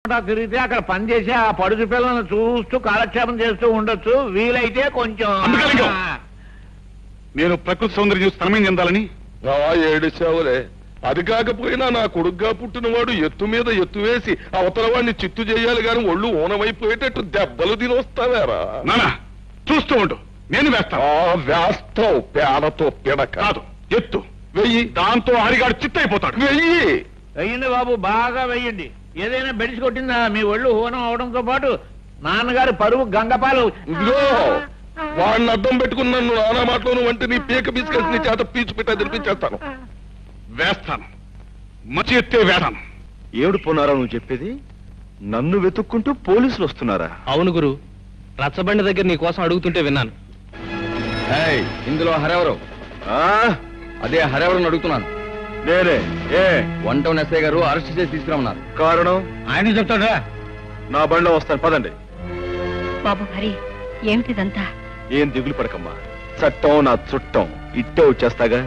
తిరిగితే అక్కడ పనిచేసి ఆ పడుచు పిల్లలను చూస్తూ కాలక్షేపం చేస్తూ ఉండొచ్చు వీలైతే కొంచెం అందుకలింగం. నేను ప్రకృతి సౌందర్యం చూసి తనమేం చెందాలని ఆ ఏడిచావులే అది కాకపోయినా నా కొడుగ్గా పుట్టినవాడు ఎత్తు మీద ఎత్తు వేసి అవతల వాడిని చిత్తు చేయాలి గాని ఒళ్ళు ఊనమైపోయేటట్టు దెబ్బలు తినొస్తావేరా నానా చూస్తూ ఉండు నేను వేస్తాను ఆ వేస్తావు పేడతో పిడక కాదు ఎత్తు వెయ్యి దాంతో హరిగాడు చిత్తైపోతాడు వెయ్యి వెయ్యండి బాబు బాగా వెయ్యండి ఏదైనా బెడిసి కొట్టిందా మీ ఒళ్ళు హోనం అవడంతో పాటు నాన్నగారి పరువు గంగపాలు ఇదిగో వాడిని అడ్డం పెట్టుకుని నన్ను నానా మాటలోను వంటి నీ పీక బిస్కెట్ నీ చేత పీచు పెట్టా తినిపించేస్తాను వేస్తాను మంచి ఎత్తే వేస్తాను ఏడు పోనారా నువ్వు చెప్పేది నన్ను వెతుక్కుంటూ పోలీసులు వస్తున్నారా అవును గురు రచ్చబండి దగ్గర నీ కోసం అడుగుతుంటే విన్నాను ఇందులో హరెవరు ఆ, అదే హరెవరని అడుగుతున్నాను నేనే ఏ వన్ టౌన్ ఎస్ఐ గారు అరెస్ట్ చేసి తీసుకురమ్మన్నారు కారణం ఆయన చెప్తాడా నా బండిలో వస్తాను పదండి బాబు హరి ఏమిటిదంతా ఏం దిగులు పడకమ్మా చట్టం నా చుట్టం ఇట్టే వచ్చేస్తాగా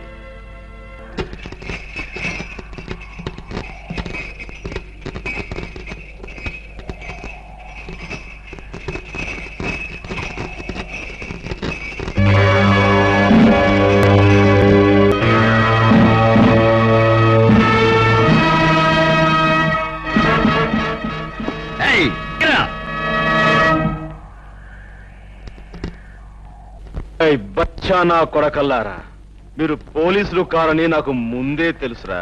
ఏయ్, బచ్చా నా కొడకల్లారా మీరు పోలీసులు కారని నాకు ముందే తెలుసురా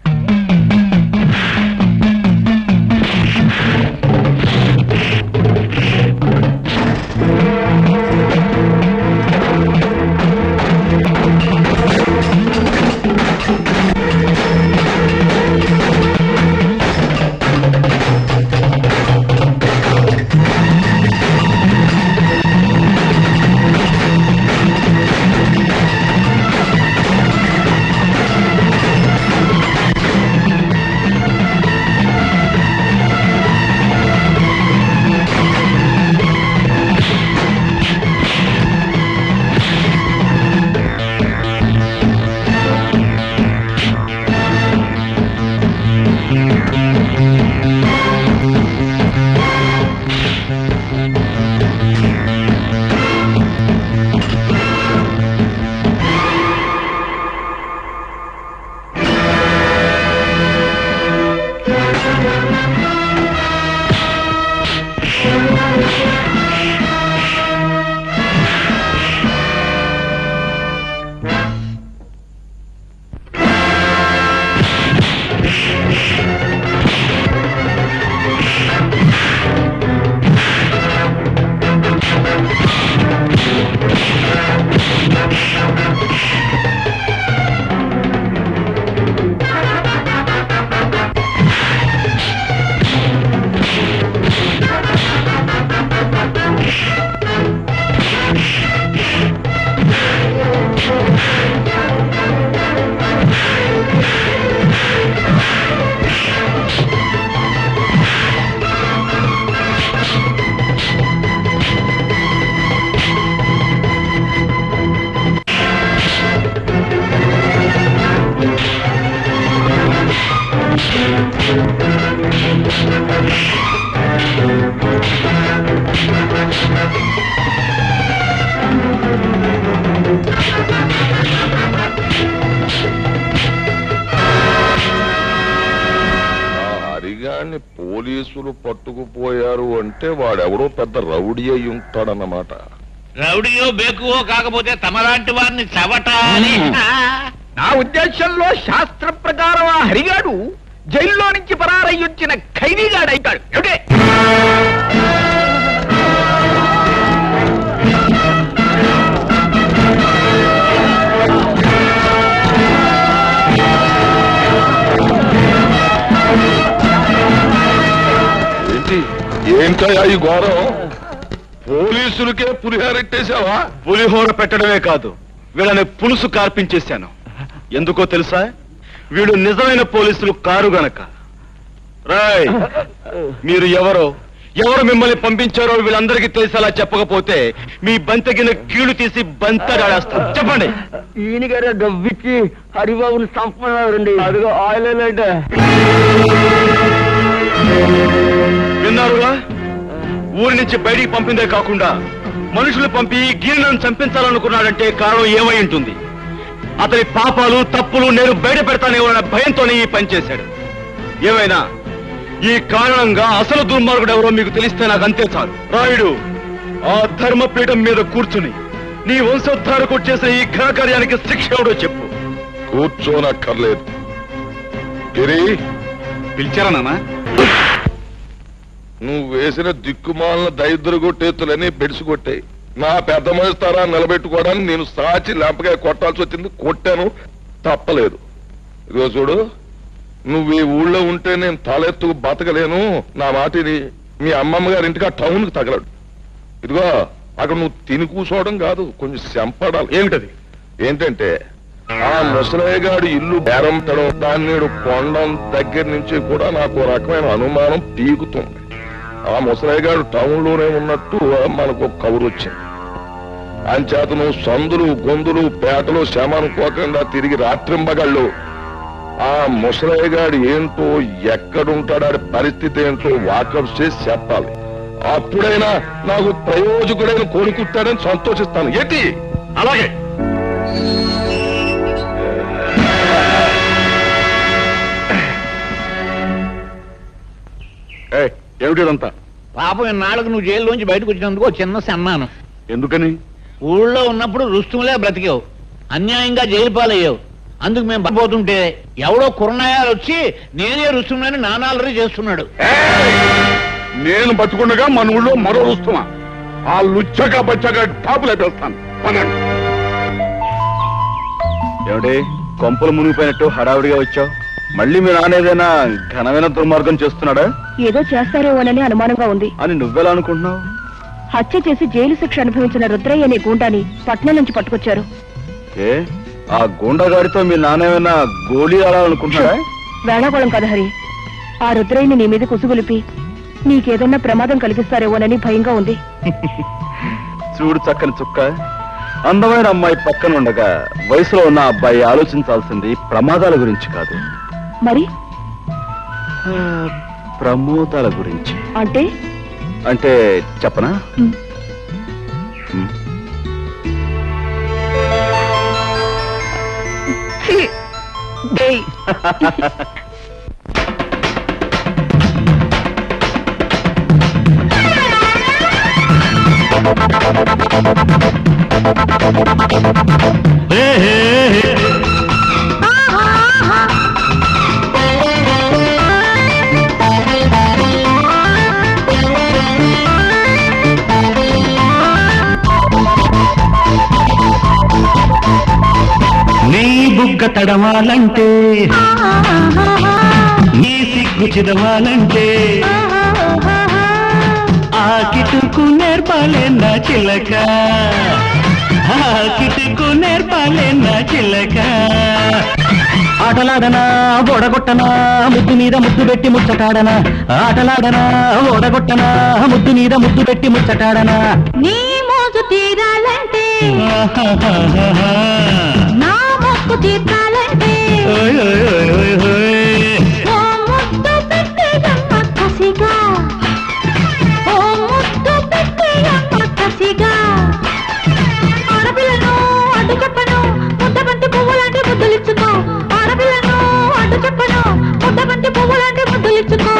ఆ హరిగాన్ని పోలీసులు పట్టుకుపోయారు అంటే వాడెవడో పెద్ద రౌడీ అయి ఉంటాడన్నమాట రౌడియో బేకువో కాకపోతే తమలాంటి వారిని చవటాలి నా ఉద్దేశంలో శాస్త్ర ప్రకారం ఆ హరిగాడు జైల్లో నుంచి పరారయ్యొచ్చిన ఖైదీగాడైతాడు ఏమిటే ఏంటి ఏంటయ్యా ఈ ఘోరం పోలీసులకే పులిహారెట్టేశావా పులిహోర పెట్టడమే కాదు వీళ్ళని పులుసు కార్పించేశాను ఎందుకో తెలుసా వీళ్ళు నిజమైన పోలీసులు కారు గనక రాయ్ మీరు ఎవరో ఎవరు మిమ్మల్ని పంపించారో వీళ్ళందరికీ తెలిసేలా చెప్పకపోతే మీ బంతగిన కీళ్లు తీసి బంతడాడేస్తాను చెప్పండి ఈయన గారు డబ్బిచ్చి హరిబాబుని చంపన్నారండి అదిగో ఆయిల్ అంటే నుంచి బయటికి పంపిందే కాకుండా మనుషులు పంపి గీరణను చంపించాలనుకున్నాడంటే కారణం ఏమై ఉంటుంది అతని పాపాలు తప్పులు నేను బయట పెడతానేమన్న భయంతోనే ఈ పని చేశాడు ఏమైనా ఈ కారణంగా అసలు దుర్మార్గుడు ఎవరో మీకు తెలిస్తే నాకు అంతే చాలు రాయుడు ఆ ధర్మపీఠం మీద కూర్చుని నీ వంశోద్ధారకు చేసే ఈ ఘనకార్యానికి శిక్ష ఎవడో చెప్పు కూర్చోనక్కర్లేదు గిరి పిలిచారా నాన్న నువ్వు వేసిన దిక్కుమాలిన దరిద్ర కొట్టేతులని బెడిసి కొట్టాయి నా పెద్ద మనిస్తారా నిలబెట్టుకోవడానికి నేను సాచి లెంపకాయ కొట్టాల్సి వచ్చింది కొట్టాను తప్పలేదు ఇదిగో చూడు నువ్వు ఈ ఊళ్ళో ఉంటే నేను తలెత్తుకు బతకలేను నా మాటిని మీ అమ్మమ్మ గారి ఇంటికి ఆ టౌన్కి తగలడు ఇదిగో అక్కడ నువ్వు తిని కూర్చోవడం కాదు కొంచెం శంపడాలి ఏమిటది ఏంటంటే ఆ ముసలయ్య గారి ఇల్లు బేరంపడం దాన్ని నేడు కొండం దగ్గర నుంచి కూడా నాకు ఓ రకమైన అనుమానం పీకుతుంది ఆ ముసలయ్య గారు టౌన్ లోనే ఉన్నట్టు మనకు ఒక కబురు వచ్చింది అంచేత నువ్వు సందులు గొంతులు పేటలు శమనుకోకుండా తిరిగి రాత్రింబగళ్ళు ఆ ముసలయ్య గారు ఏంటో ఎక్కడుంటాడో ఆడి పరిస్థితి ఏంటో వాకప్ చేసి చెప్పాలి అప్పుడైనా నాకు ప్రయోజకుడైన కోరుకుంటాడని సంతోషిస్తాను ఏంటి అలాగే ఏయ్, ఏమిటి ఇదంతా పాపం ఇన్నాళ్ళకు నువ్వు జైల్లోంచి బయటకు వచ్చినందుకు ఓ చిన్న సన్మానం ఎందుకని ఊళ్ళో ఉన్నప్పుడు రుస్తుములే బ్రతికావు అన్యాయంగా జైలు పాలయ్యావు అందుకు మేము పడిపోతుంటే ఎవడో కురణాయాలు వచ్చి నేనే రుస్తుమని నానాలరీ చేస్తున్నాడు నేను బతుకుండగా మన ఊళ్ళో మరో రుస్తుమా ఆ లుచ్చగా బచ్చగా టాపు లేపేస్తాను పదండి. ఏమిటి కొంపలు మునిగిపోయినట్టు హడావిడిగా వచ్చావు మళ్ళీ మీ నాన్న ఏదైనా ఘనమైన దుర్మార్గం చేస్తున్నాడా ఏదో చేస్తారేమోనని అనుమానంగా ఉంది అని నువ్వెలా అనుకుంటున్నావు హత్య చేసి జైలు శిక్ష అనుభవించిన రుద్రయ్య అనే గూండాని పట్నం నుంచి పట్టుకొచ్చారు ఏ ఆ గూండాగాడితో మీ నాన్న ఏమైనా గోళీ ఆడాలనుకుంటున్నాడా వేళాకోళం కదా హరి ఆ రుద్రయ్యని నీ మీద కుసుగొలిపి నీకేదన్నా ప్రమాదం కలిగిస్తారేమోనని భయంగా ఉంది చూడు చక్కని చుక్క అందమైన అమ్మాయి పక్కన ఉండగా వయసులో ఉన్న అబ్బాయి ఆలోచించాల్సింది ప్రమాదాల గురించి కాదు మరి ఆ, ప్రమోదాల గురించి అంటే అంటే చెప్పనా ఉమ్, ఉమ్. డేయ్. నీ బుగ్గ తడవాలంటే నీ సిగ్గు చిదవాలంటే ఆ కిటుకు నేర్పాలే నా చిలక ఆ కిటుకు నేర్పాలే నా చిలక ఆటలాడనా ఓడగొట్టనా ముద్దు మీద ముద్దు పెట్టి ముచ్చటాడనా ఆటలాడనా ఓడగొట్టనా ముద్దు మీద ముద్దు పెట్టి ముచ్చటాడనా నీ మోజు తీరాలంటే ఆహాహాహా. నా మొక్కు తీర్చాలంటే ఓయ్ ఓయ్ ఓయ్ ఓయ్ ఓయ్. ఓ ముద్దు పెట్టేయమ్మ కసిగా ఓ ముద్దు పెట్టేయమ్మ కసిగా ఆడపిల్లను అడ్డు చెప్పను ముద్ద బంతి పువ్వులాంటి ముద్దులిచ్చుకో ఆడపిల్లను అడ్డు చెప్పను ముద్ద బంతి పువ్వులాంటి ముద్దులిచ్చుకో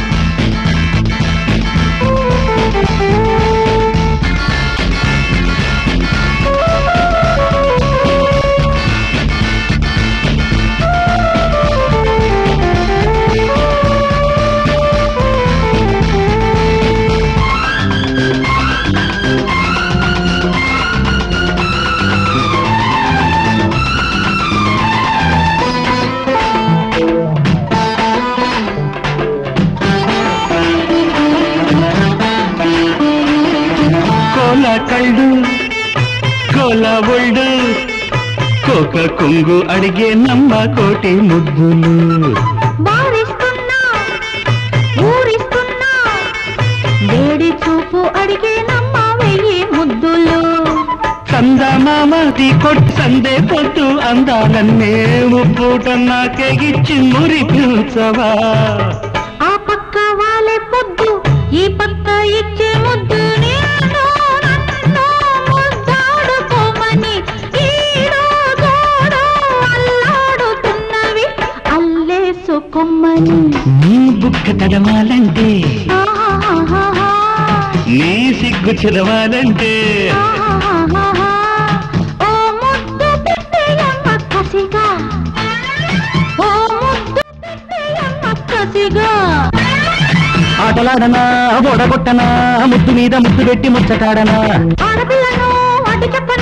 కోల కళ్ళు కోల ఒళ్ళు కోక కొంగు అడిగే నమ్మ కోటి ముద్దులు వారిస్తున్నా ఊరిస్తున్నా వేడి చూపు అడిగే నమ్మ వెయ్యి ముద్దులు సందమామది కొట్టి సందే పొద్దు అందాలన్నే పూట నాకెగిచ్చి మురిపించవా ఆ పక్క వాళ్ళే పొద్దు ఈ పక్క ఇచ్చే ముద్దు పొమ్మని నీ బుక్క తడవాలంటే ఆహాహాహా. నీ సిగ్గు చెదవాలంటే ఆహాహాహా. ఓ ముద్దు పెట్టేయమ్మ కసిగా ఓ ముద్దు పెట్టేయమ్మ కసిగా ఆటలాడనా ఓడగొట్టనా ముద్దు మీద ముద్దు పెట్టి ముచ్చటాడనా ఆడపిల్లను అడ్డు చెప్పను